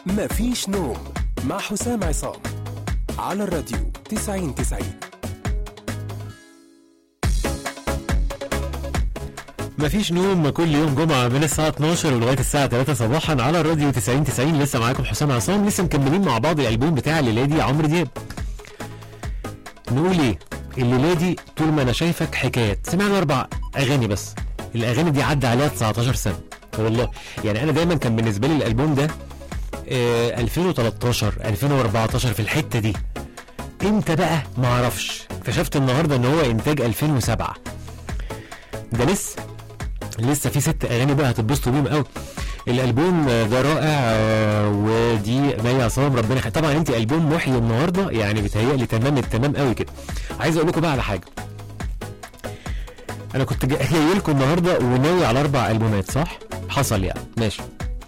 مفيش نوم مع حسام عصام على الراديو 90 90 مفيش نوم كل يوم جمعة من الساعة 12 لغاية الساعة 3 صباحا على الراديو 90 90 لسه معاكم حسام عصام لسه مكملين مع بعض الألبوم بتاع الليلة دي عمرو دياب نقول ايه الليلة دي طول ما انا شايفك حكايات سمعنا اربع اغاني بس الاغاني دي عدى عليها 19 سنة والله يعني انا دايما كان بالنسبة لي الالبوم ده آه 2013 2014 في الحتة دي امتى بقى ما اعرفش اكتشفت النهارده ان هو انتاج 2007 ده لسه لسه في ست اغاني بقى هتتبسطوا بيهم قوي الالبوم ده رائع آه، ودي مي عصام ربنا يخليك طبعا انت البوم محيي النهارده يعني بيتهيألي تمام التمام قوي كده عايز اقول لكم بقى على حاجه انا كنت جاي جاي لكم النهارده وناوي على اربع البومات صح حصل يعني ماشي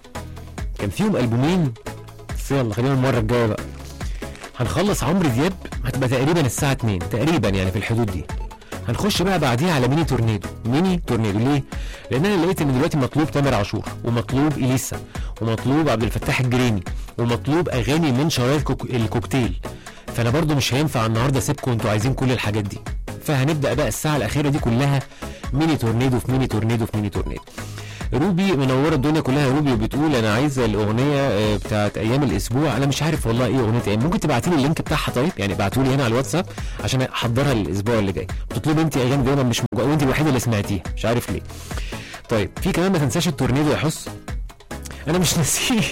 كان فيهم البومين بس يلا خلينا المره الجايه بقى هنخلص عمرو دياب هتبقى تقريبا الساعه 2 تقريبا يعني في الحدود دي هنخش بقى بعديها على ميني تورنيدو ميني تورنيدو ليه لان انا لقيت ان دلوقتي مطلوب تامر عاشور ومطلوب اليسا ومطلوب عبد الفتاح الجريني ومطلوب اغاني من شرايط كوك... الكوكتيل فانا برضو مش هينفع النهارده اسيبكم انتوا عايزين كل الحاجات دي فهنبدا بقى الساعه الاخيره دي كلها ميني تورنيدو في ميني تورنيدو في ميني تورنيدو روبي منوره الدنيا كلها يا روبي وبتقول انا عايزه الاغنيه آه، بتاعت ايام الاسبوع انا مش عارف والله ايه اغنيه ايه ممكن تبعتي لي اللينك بتاعها طيب يعني ابعتوا لي هنا على الواتساب عشان احضرها الاسبوع اللي جاي بتطلبي انت اغاني دايما مش موجوده وانت الوحيده اللي سمعتيها مش عارف ليه طيب في كمان ما تنساش التورنيدو يا حس انا مش ناسيه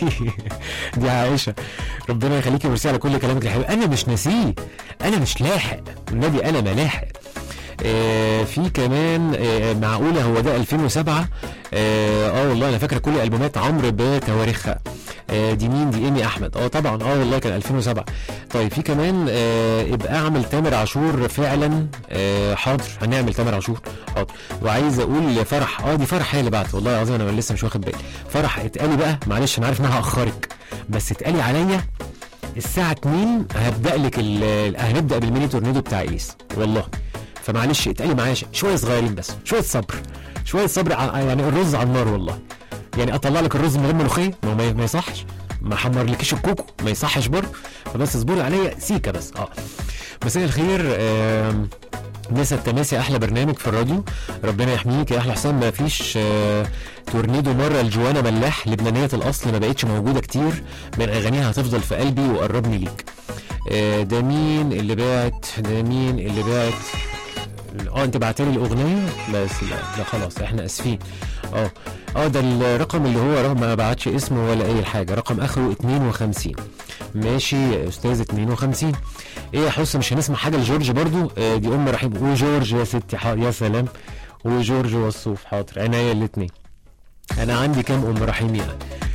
دي عائشه ربنا يخليكي ويرسي على كل كلامك الحلو انا مش ناسيه انا مش لاحق والنبي انا ما لاحق آه في كمان آه معقوله هو ده 2007 اه, آه والله انا فاكره كل البومات عمرو بتواريخها آه دي مين دي ايمي احمد اه طبعا اه والله كان 2007 طيب في كمان آه ابقى اعمل تامر عاشور فعلا آه حاضر هنعمل تامر عاشور حاضر وعايز اقول فرح اه دي فرح هي اللي بعت والله العظيم انا لسه مش واخد بالي فرح اتقالي بقى معلش انا عارف انها هاخرك بس اتقالي عليا الساعة 2 هبدأ لك ال- هنبدأ بالميني تورنيدو بتاع إليس والله فمعلش اتقالي معايا ش- شوية صغيرين بس شوية صبر شوية صبر ع- يعني الرز على النار والله يعني اطلع لك الرز من غير ملوخية ما هو ما ما يصحش ما احمر لكيش الكوكو ما يصحش برضه فبس اصبري عليا سيكة بس اه مساء الخير آم، مسا التماسي احلى برنامج في الراديو ربنا يحميك يا احلى حسام ما فيش آه، تورنيدو مره الجوانا ملاح لبنانيه الاصل ما بقتش موجوده كتير من اغانيها هتفضل في قلبي وقربني ليك آه، ده مين اللي باعت ده مين اللي باعت اه انت بعتلي الاغنيه بس لا لا خلاص احنا اسفين اه اه ده الرقم اللي هو رقم ما بعتش اسمه ولا اي حاجه رقم اخره 52 ماشي يا استاذ 52 ايه يا حس مش هنسمع حاجه لجورج برضو آه دي ام رحيم وجورج يا ستي حاضر يا سلام وجورج والصوف حاضر عناية الاتنين انا عندي كام ام رحيم يعني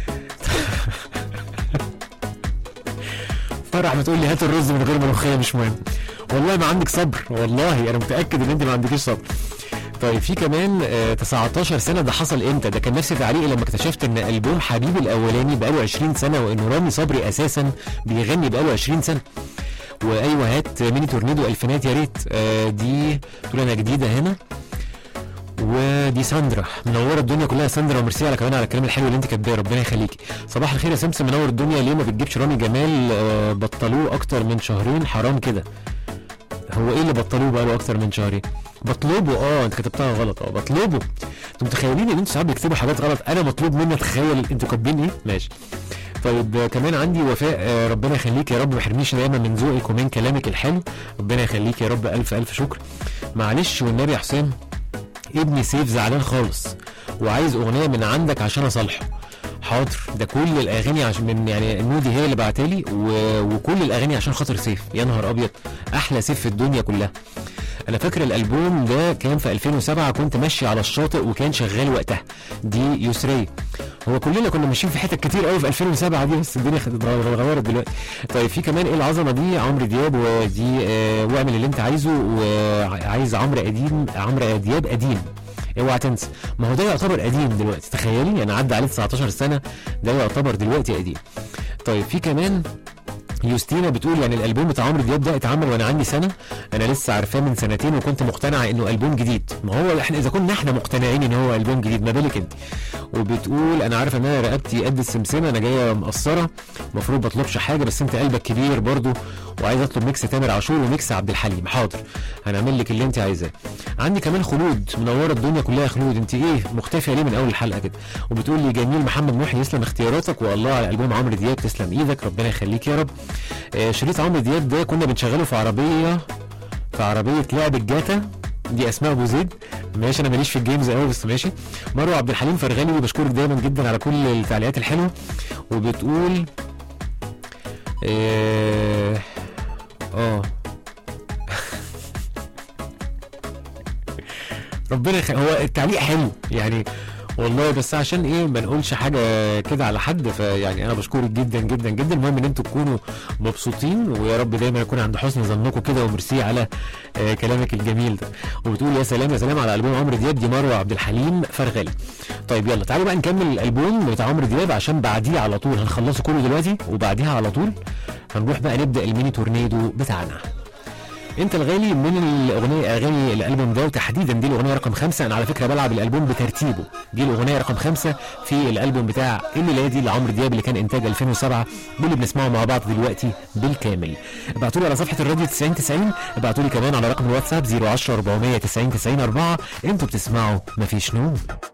فرح بتقول لي هات الرز من غير ملوخيه مش مهم والله ما عندك صبر والله انا متاكد ان انت ما عندكيش صبر طيب في كمان آه 19 سنه ده حصل امتى ده كان نفسي تعليقي لما اكتشفت ان البوم حبيبي الاولاني بقاله 20 سنه وان رامي صبري اساسا بيغني بقاله 20 سنه وايوه هات ميني تورنيدو الفينات يا ريت آه دي تقول انا جديده هنا ودي ساندرا منوره الدنيا كلها يا ساندرا وميرسي على كمان على الكلام الحلو اللي انت كاتباه ربنا يخليكي صباح الخير يا سمسم منور الدنيا ليه ما بتجيبش رامي جمال آه بطلوه اكتر من شهرين حرام كده هو ايه اللي بطلوه بقاله اكتر من شهرين بطلبه اه انت كتبتها غلط اه بطلبه انتوا متخيلين ان انتوا ساعات بتكتبوا حاجات غلط انا مطلوب مني اتخيل انتوا كاتبين ايه ماشي طيب آه، كمان عندي وفاء آه، ربنا يخليك يا رب ما يحرمنيش دايما من ذوقك ومن كلامك الحلو ربنا يخليك يا رب الف الف شكر معلش والنبي يا حسام ابني سيف زعلان خالص وعايز اغنيه من عندك عشان اصالحه حاضر ده كل الاغاني عشان من يعني نودي هي اللي بعتالي و... وكل الاغاني عشان خاطر سيف يا نهار ابيض احلى سيف في الدنيا كلها انا فاكر الالبوم ده كان في 2007 كنت ماشي على الشاطئ وكان شغال وقتها دي يسريه هو كلنا كنا ماشيين في حتت كتير قوي في 2007 دي بس الدنيا خدت اتغيرت دلوقتي طيب في كمان ايه العظمه دي عمرو دياب ودي آه واعمل اللي انت عايزه وعايز عمرو قديم عمرو دياب قديم اوعى تنسى ما هو ده يعتبر قديم دلوقتي تخيلي يعني عدى عليه 19 سنه ده يعتبر دلوقتي قديم طيب في كمان يوستينا بتقول يعني الالبوم بتاع عمرو دياب ده اتعمل وانا عندي سنه انا لسه عارفاه من سنتين وكنت مقتنعه انه البوم جديد ما هو احنا اذا كنا احنا مقتنعين ان هو البوم جديد ما بالك انت وبتقول انا عارفه ان انا رقبتي قد السمسمه انا جايه مقصره المفروض ما اطلبش حاجه بس انت قلبك كبير برضو وعايز اطلب ميكس تامر عاشور وميكس عبد الحليم حاضر هنعمل لك اللي انت عايزاه عندي كمان خلود منوره الدنيا كلها يا خلود انت ايه مختفيه ليه من اول الحلقه كده وبتقول لي جميل محمد محي يسلم اختياراتك والله على البوم عمرو دياب تسلم ايدك ربنا يخليك يا رب آه شريط عمرو دياب ده كنا بنشغله في عربيه في عربيه لعب الجاتا دي اسماء ابو زيد ماشي انا ماليش في الجيمز قوي بس ماشي مروه عبد الحليم فرغلي بشكرك دايما جدا على كل التعليقات الحلوه وبتقول اه اه ربنا يخ... هو التعليق حلو يعني والله بس عشان ايه ما نقولش حاجه كده على حد فيعني انا بشكرك جدا جدا جدا المهم ان انتوا تكونوا مبسوطين ويا رب دايما يكون عند حسن ظنكم كده وميرسي على آه كلامك الجميل ده وبتقول يا سلام يا سلام على البوم عمرو دياب دي مروه عبد الحليم فرغلي طيب يلا تعالوا بقى نكمل الالبوم بتاع عمرو دياب عشان بعديه على طول هنخلصه كله دلوقتي وبعديها على طول هنروح بقى نبدا الميني تورنيدو بتاعنا انت الغالي من الاغنيه اغاني الالبوم ده وتحديدا دي الاغنيه رقم خمسة انا على فكره بلعب الالبوم بترتيبه دي الاغنيه رقم خمسة في الالبوم بتاع الميلادي لعمرو دياب اللي كان انتاج 2007 واللي بنسمعه مع بعض دلوقتي بالكامل ابعتوا لي على صفحه الراديو 90 90 ابعتوا لي كمان على رقم الواتساب 010 490 90 4 انتوا بتسمعوا مفيش نوم